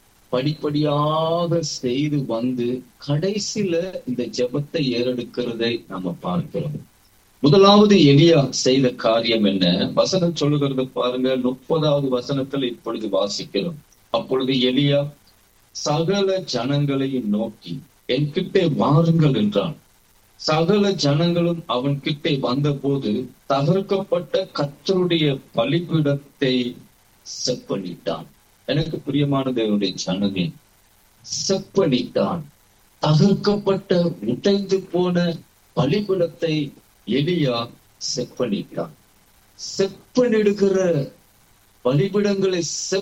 E: படிப்படியாக செய்து வந்து கடைசியில இந்த ஜெபத்தை ஏறெடுக்கிறதை நம்ம பார்க்கிறோம் முதலாவது எலியா செய்த காரியம் என்ன வசனம் சொல்லுகிறது பாருங்க முப்பதாவது வசனத்துல இப்பொழுது வாசிக்கிறோம் அப்பொழுது எலியா சகல ஜனங்களையும் நோக்கி என்கிட்டே வாருங்கள் என்றான் சகல ஜனங்களும் அவன் கிட்டே வந்தபோது தகர்க்கப்பட்ட கத்தருடைய பலிபீடத்தை செப்பனிட்டான் எனக்கு பிரியமான தேவனுடைய ஜனமே செப்பனிட்டான் தகர்க்கப்பட்ட உடைந்து போன பலிபீடத்தை எலியா செப்பனிட்டான் செப்பனிடுகிற பலிபிடங்களை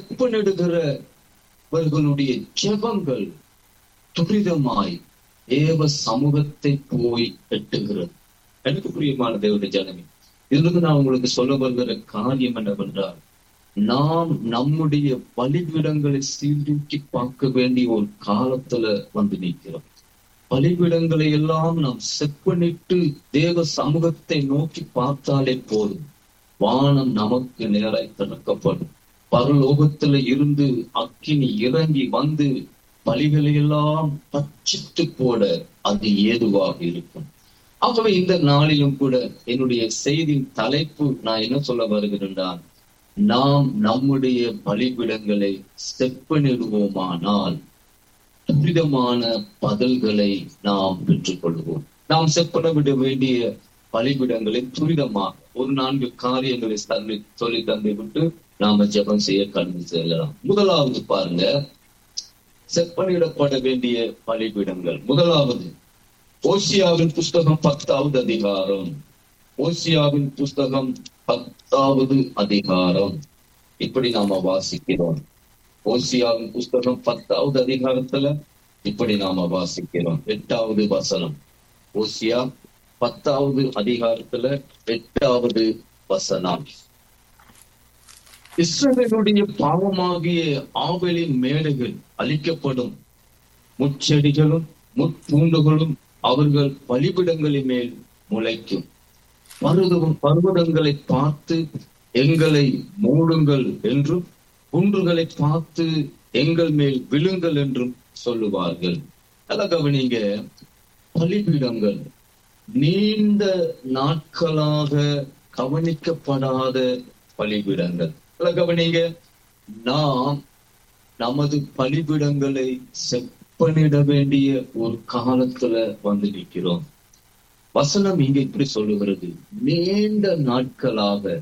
E: செப்பனிடுகிறவர்களுடைய ஜெபங்கள் துரிதமாய் தேவ சமூகத்தை போய் எட்டுகிறது எனக்கு பிரியமான தேவனுடைய ஜனமே இருந்து நான் உங்களுக்கு சொல்ல வருகிற காரியம் என்னவென்றால் நாம் நம்முடைய பலிபீடங்களை சீர்தூக்கி பார்க்க வேண்டிய ஒரு காலத்துல வந்து நிற்கிறோம் பலிபீடங்களை எல்லாம் நாம் செப்பனிட்டு தேவ சமூகத்தை நோக்கி பார்த்தாலே போதும் வானம் நமக்கு நேராய் திறக்கப்படும் பரலோகத்துல இருந்து அக்கினி இறங்கி வந்து பலிகளை எல்லாம் பச்சிட்டு போட அது ஏதுவாக இருக்கும் ஆகவே இந்த நாளிலும் கூட என்னுடைய செய்தியின் தலைப்பு நான் என்ன சொல்ல வருகிறேன் நாம் நம்முடைய பலிபிடங்களை செப்பனிடுவோமானால் துரிதமான பதில்களை நாம் பெற்றுக்கொள்வோம் நாம் செப்பன விட வேண்டிய பலிபிடங்களை துரிதமாக ஒரு நான்கு காரியங்களை தந்து சொல்லி தந்து விட்டு நாம ஜெபம் செய்ய கடந்து செல்லலாம் முதலாவது பாருங்க செப்பனிடப்பட வேண்டிய பலிபீடங்கள் முதலாவது ஓசியாவின் புஸ்தகம் பத்தாவது அதிகாரம் ஓசியாவின் புஸ்தகம் பத்தாவது அதிகாரம் இப்படி நாம வாசிக்கிறோம் ஓசியாவின் புஸ்தகம் பத்தாவது அதிகாரத்துல இப்படி நாம வாசிக்கிறோம் எட்டாவது வசனம் ஓசியா பத்தாவது அதிகாரத்துல எட்டாவது வசனம் இஸ்ரவேலுடைய பாவமாகிய ஆவலின் மேடைகள் அழிக்கப்படும் முச்செடிகளும் முட்பூண்டுகளும் அவர்கள் பலிபிடங்களின் மேல் முளைக்கும் பருவம் பர்வதங்களை பார்த்து எங்களை மூடுங்கள் என்றும் குன்றுகளை பார்த்து எங்கள் மேல் விழுங்கள் என்றும் சொல்லுவார்கள் அத கவனிங்க பலிபீடங்கள் நீண்ட நாட்களாக கவனிக்கப்படாத பலிபீடங்கள் அத கவனிங்க நாம் நமது பலிபீடங்களை செப்பனிட வேண்டிய ஒரு காலத்துல வந்து நிற்கிறோம் வசனம் இங்க இப்படி சொல்லுகிறது நீண்ட நாட்களாக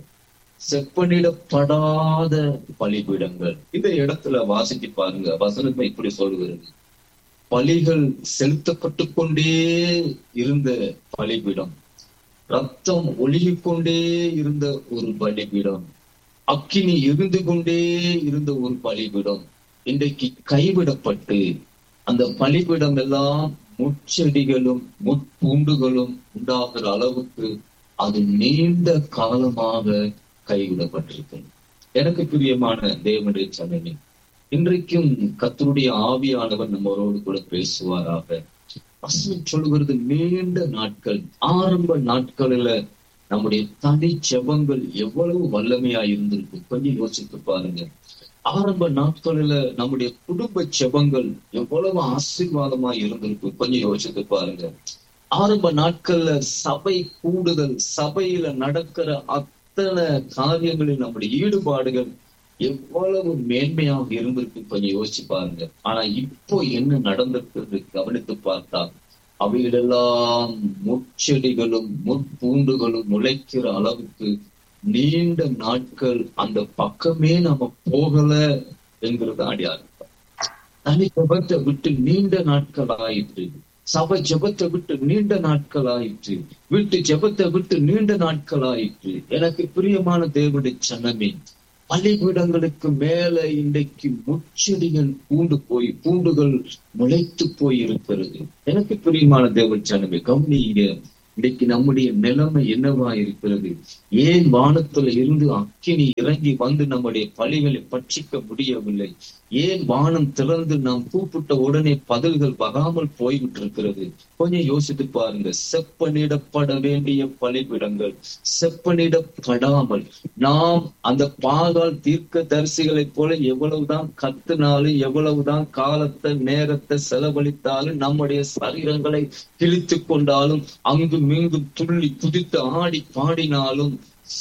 E: செப்பனிடப்படாத பலிபீடங்கள் இந்த இடத்துல வாசித்து பாருங்க வசனம் இப்படி சொல்லுகிறது பலிகள் செலுத்தப்பட்டு கொண்டே இருந்த பலிபீடம் ரத்தம் ஒழுகிக் கொண்டே இருந்த ஒரு பலிபீடம் அக்கினி இருந்து கொண்டே இருந்த ஒரு பலிபீடம் இன்றைக்கு கைவிடப்பட்டு அந்த பலிபீடம் எல்லாம் முச்செடிகளும் முட்பூண்டுகளும் உண்டாகிற அளவுக்கு அது நீண்ட காலமாக கைவிடப்பட்டிருக்கு எனக்கு பிரியமான தேவனுடைய சனமே இன்றைக்கும் கத்தருடைய ஆவியானவர் நம்மளோடு கூட பேசுவாராக வசனம் சொல்லுகிறது நீண்ட நாட்கள் ஆரம்ப நாட்களில நம்முடைய தனி செபங்கள் எவ்வளவு வல்லமையா இருந்திருக்கு கொஞ்சம் யோசித்து பாருங்க ஆரம்ப நாட்களில நம்முடைய குடும்ப செபங்கள் எவ்வளவு ஆசீர்வாதமா இருந்திருக்கு கொஞ்சம் யோசித்து பாருங்க ஆரம்ப நாட்கள்ல சபை கூடுதல் சபையில நடக்கிற அத்தனை காரியங்களில் நம்முடைய ஈடுபாடுகள் எவ்வளவு மேன்மையாக இருந்திருக்கு கொஞ்சம் யோசிச்சு பாருங்க ஆனா இப்போ என்ன நடந்திருக்கு கவனித்து பார்த்தா அவைகளெல்லாம் முச்செடிகளும் முட்பூண்டுகளும் முளைக்கிற அளவுக்கு நீண்ட நாட்கள் அந்த பக்கமே நம்ம போகல என்கிறது அடியார் தனி ஜபத்தை விட்டு நீண்ட நாட்கள் ஆயிற்று சபை ஜபத்தை விட்டு நீண்ட நாட்கள் ஆயிற்று வீட்டு ஜபத்தை விட்டு நீண்ட நாட்கள் ஆயிற்று எனக்கு பிரியமான தேவனுடைய சனமே பலிபீடங்களுக்கு மேல இன்றைக்கு முச்செடிகள் பூண்டு போய் பூண்டுகள் முளைத்து போய் இருக்கிறது எனக்கு பிரியமான தேவச்சனமே கவனிங்க இன்னைக்கு நம்முடைய நிலைமை என்னவா இருக்கிறது ஏன் வானத்துல இருந்து அக்கினி இறங்கி வந்து நம்முடைய பலிகளை பட்சிக்க முடியவில்லை ஏன் வானம் திறந்து நாம் கூப்பிட்ட உடனே பதில்கள் வராமல் போய்விட்டு இருக்கிறது கொஞ்சம் யோசித்து பாருங்க செப்பனிடப்பட வேண்டிய பலிபிடங்கள் செப்பனிடப்படாமல் நாம் அந்த பாகால் தீர்க்க தரிசிகளைப் போல எவ்வளவுதான் கத்துனாலும் எவ்வளவுதான் காலத்தை நேரத்தை செலவழித்தாலும் நம்முடைய சரீரங்களை கிழித்து கொண்டாலும் அங்கு மீண்டும் துள்ளி குதித்து ஆடி பாடினாலும்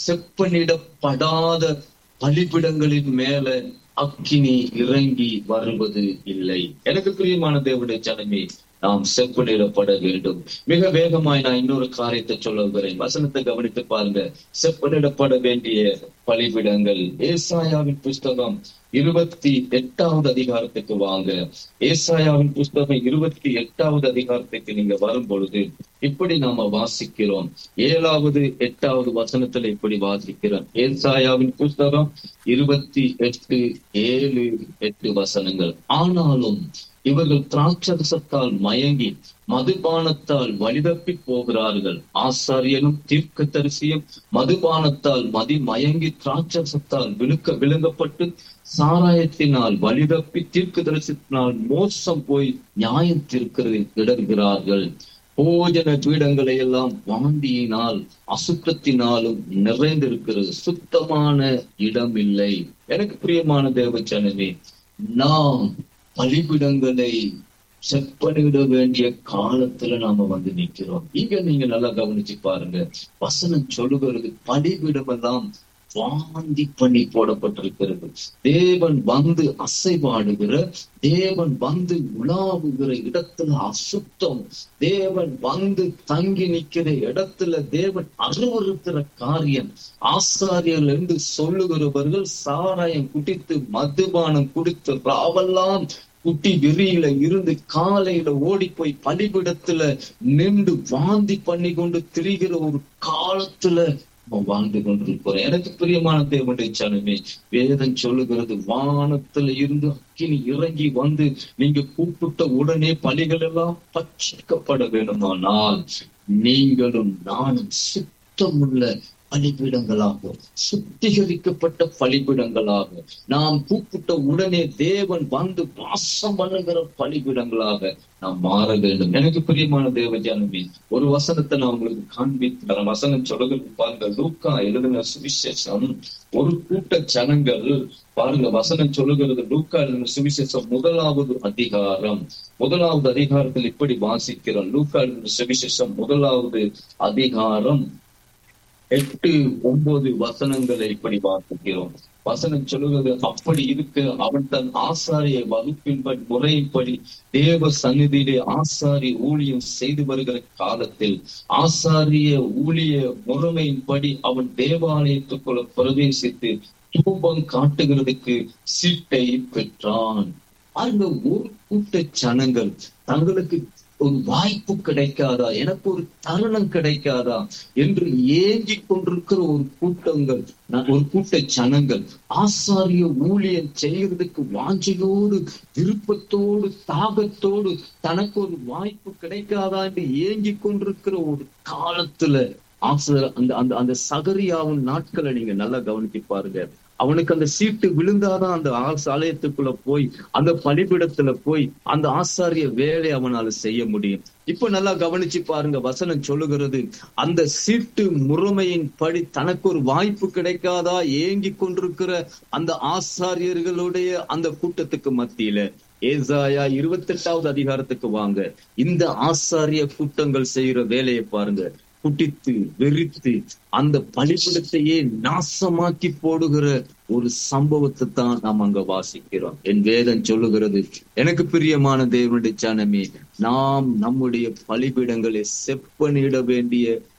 E: செப்பனிடப்படாத பலிபிடங்களின் மேல அக்கினி இறங்கி வருவது இல்லை எனக்கு பிரியமான தேவனுடைய ஜனமே நாம் செப்பனிடப்பட வேண்டும் மிக வேகமாய் நான் இன்னொரு காரியத்தை சொல்ல வருகிறேன் வசனத்தை கவனித்து பாருங்க செப்பனிடப்பட வேண்டிய பலிபிடங்கள் ஏசாயாவின் புஸ்தகம் இருபத்தி எட்டாவது அதிகாரத்துக்கு வாங்க ஏசாயாவின் புஸ்தகம் இருபத்தி எட்டாவது அதிகாரத்துக்கு நீங்க வரும் பொழுது இப்படி நாம வாசிக்கிறோம் ஏழாவது எட்டாவது வசனத்துல இப்படி வாசிக்கிறோம் ஏசாயாவின் புஸ்தகம் இருபத்தி எட்டு ஏழு எட்டு வசனங்கள் ஆனாலும் இவர்கள் திராட்சரசத்தால் மயங்கி மதுபானத்தால் வழிதப்பி போகிறார்கள் ஆசாரியனும் தீர்க்க தரிசியும் மதுபானத்தால் மதி மயங்கி திராட்சரசத்தால் விழுக்க விழுங்கப்பட்டு சாராயத்தினால் வழிதப்பி தீர்க்க தரிசனத்தினால் மோசம் போய் நியாயம் தீர்க்கிறது இடர்கிறார்கள் போஜன பீடங்களை எல்லாம் வாந்தியினால் அசுத்தத்தினாலும் நிறைந்திருக்கிறது சுத்தமான இடம் இல்லை எனக்கு பிரியமான தேவச்சனமே நாம் பலிபிடங்களை செப்பனிட வேண்டிய காலத்துல நாம வந்து நிக்கிறோம் இங்க நீங்க நல்லா கவனிச்சு பாருங்க வசனம் சொல்லுகிறது பலிபிடம் எல்லாம் வாந்தி பண்ணி போடப்பட்டிருக்கிறது தேவன் வந்து அசைவாடுகிற தேவன் வந்து உலாவுகிற இடத்துல அசுத்தம் தேவன் வந்து தங்கி நிக்கிற இடத்துல தேவன் அருவருக்கிற காரியம் ஆசாரியர்கள் என்று சொல்லுகிறவர்கள் சாராயம் குடித்து மதுபானம் குடித்து ராவெல்லாம் குட்டி வெறியில இருந்து காலையில ஓடி போய் பலிபிடத்துல நின்று வாந்தி பண்ணி கொண்டு திரிகிற ஒரு காலத்துல வாழ்ந்து கொண்டிருக்கிறோம் எனக்கு பிரியமான தேவனுடைய சனமே வேதம் சொல்லுகிறது வானத்துல இருந்து அக்கினி இறங்கி வந்து நீங்க கூப்பிட்ட உடனே பலிகள் எல்லாம் பட்சிக்கப்பட வேண்டுமானால் நீங்களும் நானும் சுத்தமுள்ள பலிபீடங்களாக சுத்திகரிக்கப்பட்ட பலிபீடங்களாக நாம் கூப்பிட்ட உடனே தேவன் வந்து வாசம் பண்ணுகிற பலிபீடங்களாக நாம் மாற வேண்டும் எனக்கு பிரியமான தேவ ஜனமே ஒரு வசனத்தை நான் உங்களுக்கு காண்பித்து வசனம் சொல்லுகிறது பாருங்க லூக்கா எழுதின சுவிசேஷம் ஒரு கூட்ட ஜனங்கள் பாருங்க வசனம் சொல்லுகிறது லூக்கா எழுதின சுவிசேஷம் முதலாவது அதிகாரம் முதலாவது அதிகாரத்தில் இப்படி வாசிக்கிறோம் லூக்கா எழுதின சுவிசேஷம் முதலாவது அதிகாரம் எட்டு ஒன்பது வசனங்களை இப்படி வாசிக்கிறோம் வசனம் சொல்லுவது அப்படி இருக்க அவன் தன் ஆசாரிய வகுப்பின்படி முறையின்படி தேவ சந்நிதியிலே ஆசாரிய ஊழியம் செய்து வருகிற காலத்தில் ஆசாரிய ஊழிய முறைமையின்படி அவன் தேவாலயத்துக்குள்ள பிரவேசித்து தூபம் காட்டுகிறதுக்கு சீட்டை பெற்றான் அந்த ஒரு கூட்ட ஜனங்கள் தங்களுக்கு ஒரு வாய்ப்பு கிடைக்காதா எனக்கு ஒரு தருணம் கிடைக்காதா என்று ஏங்கி கொண்டிருக்கிற ஒரு கூட்டங்கள் ஒரு கூட்ட ஜனங்கள் ஆசாரிய ஊழியம் செய்யறதுக்கு வாஞ்சையோடு விருப்பத்தோடு தாகத்தோடு தனக்கு ஒரு வாய்ப்பு கிடைக்காதா என்று ஏங்கி கொண்டிருக்கிற ஒரு காலத்துல ஆசிரியர் அந்த அந்த அந்த சகரியாவின் நாட்களை நீங்க நல்லா கவனித்து பாருங்க அவனுக்கு அந்த சீட்டு விழுந்தாதான் அந்த ஆலயத்துக்குள்ள போய் அந்த பலிபிடத்துல போய் அந்த ஆசாரிய வேலை அவனால செய்ய முடியும் இப்ப நல்லா கவனிச்சு பாருங்க வசனம் சொல்லுகிறது அந்த சீட்டு முறைமையின் படி தனக்கு ஒரு வாய்ப்பு கிடைக்காதா ஏங்கி கொண்டிருக்கிற அந்த ஆசாரியர்களுடைய அந்த கூட்டத்துக்கு மத்தியில ஏசாயா இருபத்தி எட்டாவது அதிகாரத்துக்கு வாங்க இந்த ஆசாரிய கூட்டங்கள் செய்யற வேலையை பாருங்க குட்டித்து வெறித்து அந்த பலிபிடத்தையே நாசமாக்கி போடுகிற ஒரு சம்பவத்தை தான் நாம் அங்க வாசிக்கிறோம் என் வேதம் சொல்லுகிறது எனக்கு பிரியமான தேவனுடைய ஜனமே நாம் நம்முடைய பலிபீடங்களை செப்பனிட வேண்டிய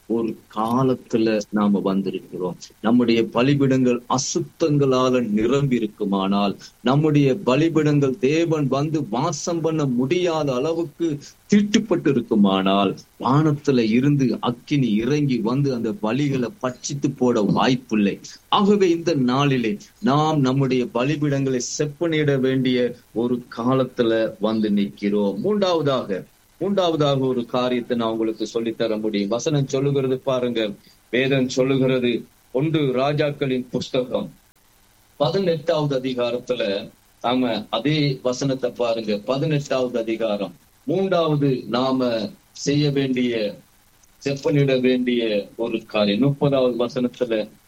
E: ஒரு காலத்துல நாம வந்திருக்கிறோம் நம்முடைய பலிபிடங்கள் அசுத்தங்களால நிரம்பி இருக்குமானால் நம்முடைய பலிபிடங்கள் தேவன் வந்து வாசம் பண்ண முடியாத அளவுக்கு தீட்டுப்பட்டு இருக்குமானால் வானத்துல இருந்து அக்கினி இறங்கி வந்து அந்த பலிகளை பட்சித்து போட வாய்ப்பில்லை ஆகவே இந்த நாளிலே நாம் நம்முடைய பலிபிடங்களை செப்பனிட வேண்டிய ஒரு காலத்துல வந்து நிற்கிறோம் மூன்றாவதாக மூன்றாவதாக ஒரு காரியத்தை நான் உங்களுக்கு சொல்லித்தர முடியும் வசனம் சொல்லுகிறது பாருங்க வேதம் சொல்லுகிறது ஒன்று ராஜாக்களின் புஸ்தகம் பதினெட்டாவது அதிகாரத்துல நாம அதே வசனத்தை பாருங்க பதினெட்டாவது அதிகாரம் மூன்றாவது நாம செய்ய வேண்டிய செப்பனிட வேண்டிய ஒரு காரியம் முப்பதாவது வசனத்துல